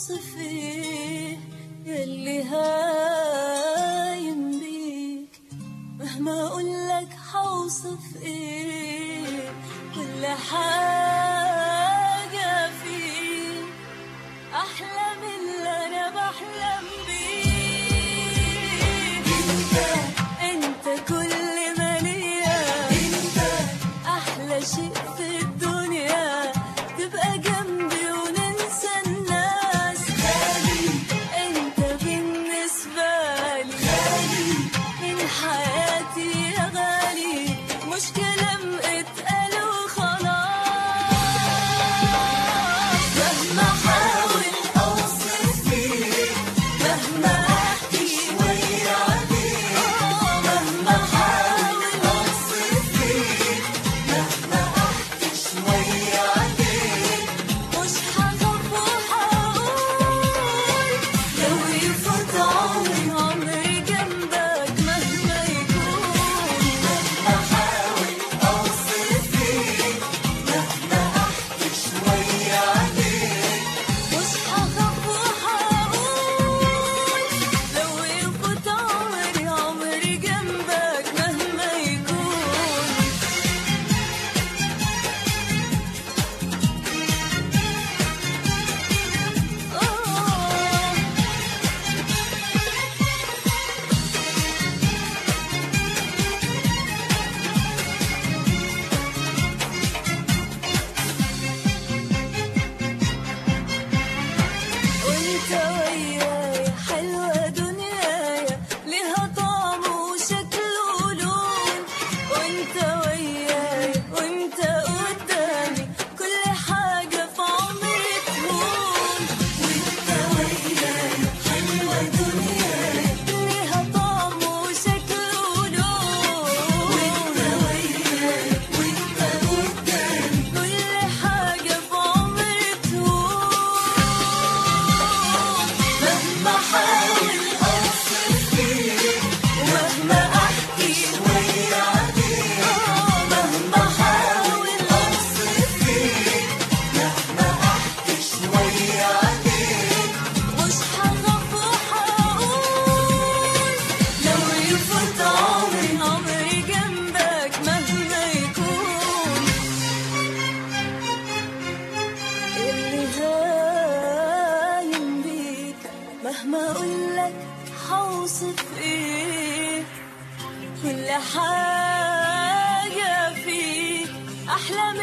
حوصف ايه يلي هايم بيك مهما اقولك حوصف ايه كل حاجة فيك احلى من اللي انا بحلم بيه انت انت كل ما ليا انت احلى شيء في الدنيا تبقى جنبي وننسى الناس غالي انت بالنسبة لي غالي من حياتي يا غالي مش كلام اتقال وخلاص مهما احاول اوصف فيك مهما احكي شوية عليك مهما احاول اوصف فيك مهما احكي شوية عليك مش هخاف وهقول لو يفوت عمري عمري جنبك مهما يكون مهما احاول اوصف فيك مهما احكي شوية عليك مش هخاف وهقول لو يفوت عمري عمري جنبك مهما يكون آه وانت وياي حلوة دنيايا ليها طعم وشكل ولون وانت وياي وانت قدامي كل حاجة في عمري تهون وانت وياي حلوة دنياي ليها طعم وشكل ولون وانت وياي وانت قدامي كل حاجة في عمري تهون مهما احاول اوصف فيك ومهما احكي شوية عليك مهما احاول اوصف فيك مهما احكي شوية عليك مش هخاف وهقول لو يفوت عمري عمري جنبك مهما يكون اللي هايم بيك مهما اقولك حوصف ايه كل حاجة فيك احلى